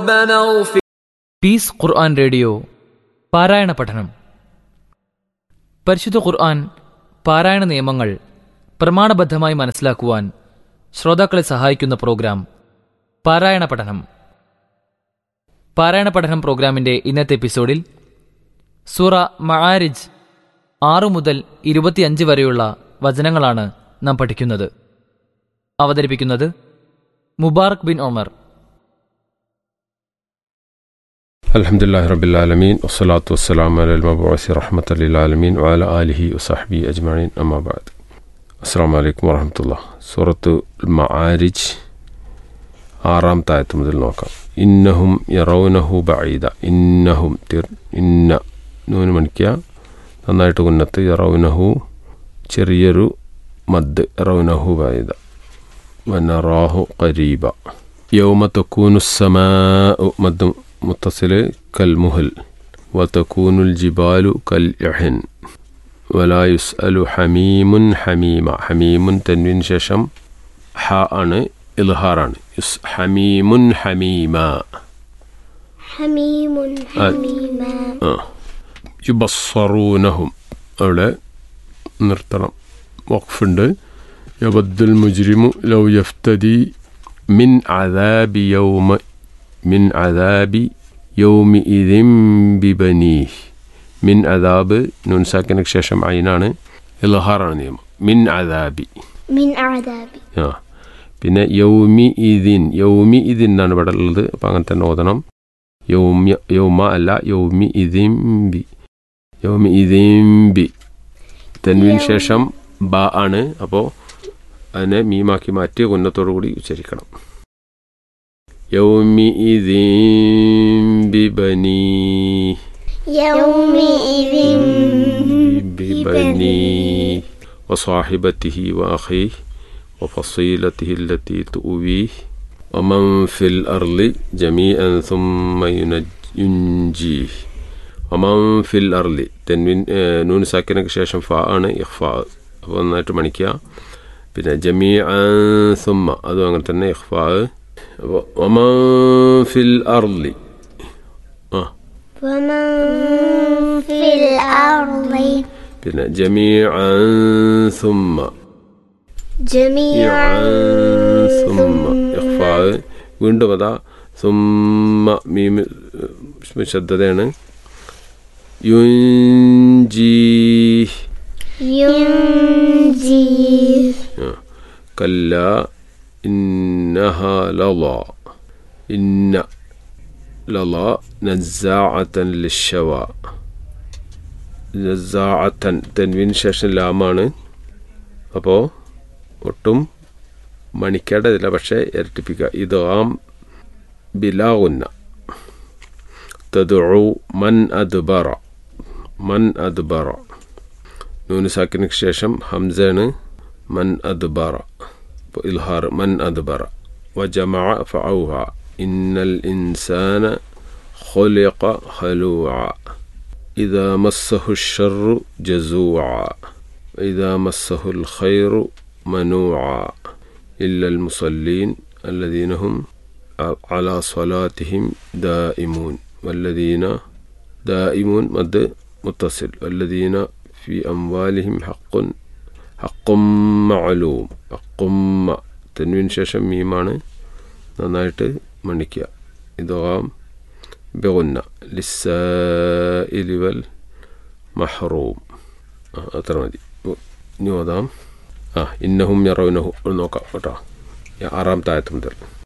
ربنا اغفر piece ഖുർആൻ radio പാരായണ പഠനം പരിശുദ്ധ ഖുർആൻ പാരായണ നിയമങ്ങൾ പ്രമാണബദ്ധമായി മനസ്സിലാക്കുവാൻ ശ്രോതാക്കളെ സഹായിക്കുന്ന പ്രോഗ്രാം പാരായണ പഠനം പാരായണ പഠനം പ്രോഗ്രാമിന്റെ ഇന്നത്തെ എപ്പിസോഡിൽ സൂറ മആരിജ് ആറു മുതൽ ഇരുപത്തിയഞ്ച് വരെയുള്ള വചനങ്ങളാണ് നാം പഠിക്കുന്നത് അവതരിപ്പിക്കുന്നത് മുബാറക് ബിൻ ഒമർ الحمد لله رب العالمين والصلاة والسلام على المبعوث رحمة للعالمين وعلى آله وصحبه أجمعين أما بعد السلام عليكم ورحمة الله سورة المعارج ആറാം തായത്ത് മുതൽ നോക്കാം ഇന്നഹും യറൗനഹു ബഈദ ഇന്നഹും തിർ ഇന്ന നൂന് മണിക്കുക നന്നായിട്ട് ഉന്നത്ത് യറൗനഹു ചെറിയൊരു മദ് യറൗനഹു ബഈദ വനറാഹു ഖരീബ യൗമ തക്കൂനു السماء മദ് മുത്തസിൽ കൽമുഹൽ വതക്കൂനുൽ ജിബാലു കൽ ഇഹൻ വലാ യുസ്അലു ഹമീമുൻ ഹമീമ ഹമീമുൻ തൻവിന് ശേഷം ഹ ആണ് ഇൽഹാറാണ് യുസ് ഹമീമുൻ ഹമീമ حميم حميما ആ യുബസ്സറൂനഹും അവിടെ നിർത്തണം വഖഫുണ്ട് യബദ്ദുൽ മുജ്രിമു ലൗ യഫ്തദി മിൻ അദാബി യൗമ മിൻ അദാബി യൗമി ഇദിം ബിബനീഹ് മിൻ അദാബ് നൂൻ സാക്കിനക്ക് ശേഷം അയിനാണ് ഇൽഹാറാണ് നിയമം മിൻ അദാബി من عذاب ആ പിന്നെ യൗമി ഇതിൻ യൗമി ഇതിൻ എന്നാണ് ഇവിടെ ഉള്ളത് അപ്പം അങ്ങനെ തന്നെ ഓതണം യൗമ്യ യൗമ അല്ല യൗമി ഇതിംബി യൗമി ഇതിംബി തെൻവിന് ശേഷം ബ ആണ് അപ്പോൾ അതിനെ മീമാക്കി മാറ്റി ഉന്നത്തോടു കൂടി ഉച്ചരിക്കണം യൗമി ഇതിംബി ബനീ يومئذ ببنيه وصاحبته وأخيه وفصيلته التي تؤويه ومن في الأرض جميعا ثم ينج- ينجيه ومن في الأرض تنوين آه، نون ساكنة ശേഷം ഫ ആണ് ഇഖ്ഫ അപ്പോൾ നന്നായിട്ട് മണിക്കുക പിന്നെ ജമീഅ സുമ്മ അതും അങ്ങനെ തന്നെ ഇഖ്ഫ അപ്പോൾ ഒമൻ ഫിൽ അർലി ആ ومن في الأرض പിന്നെ ജമീഅ സുമ്മ جميعا സുമ്മ ഇഖ്ഫാ വീണ്ടും അതാ സുമ്മ മീമ് ശ്രദ്ധതയാണ് യുഞ്ചി ينجي കല്ല ഇന്നഹ ലള ഇന്ന ലള നസാഅത്തൻ ലിഷവ നസാഅത്തൻ തെൻവിന് ശേഷം ലാമാണ് അപ്പോൾ ഒട്ടും മണിക്കേണ്ടതില്ല പക്ഷേ ഇരട്ടിപ്പിക്കുക ഇതാം ബിലാവുന്ന തദുഉ മൻ അദ്ബറ മൻ അദ്ബറ നൂന് സാക്കിനക്ക് ശേഷം ഹംസയാണ് മൻ അദ്ബറ അപ്പോൾ ഇൽഹാർ മൻ അദ്ബറ وجمع فأوعى إن الإنسان خلق هلوعا إذا مسه الشر جزوعا وإذا مسه الخير منوعا إلا المصلين الذين هم على صلاتهم دائمون والذين دائمون مد متصل والذين في أموالهم حق حق معلوم حق തെൻവിൻ ശേഷം മീമാണ് നന്നായിട്ട് മണിക്കുക ഇതാം ബിഗുന്ന ലിസ്സാഇലി വൽ മഹ്റൂം ആ, അത്ര മതി ഉ, ഇനി ഓതാം ആ ഇന്നഹും യറൗനഹു ഒന്ന് നോക്കാം കേട്ടോ ഈ ആറാം താഴത്ത് മുതൽ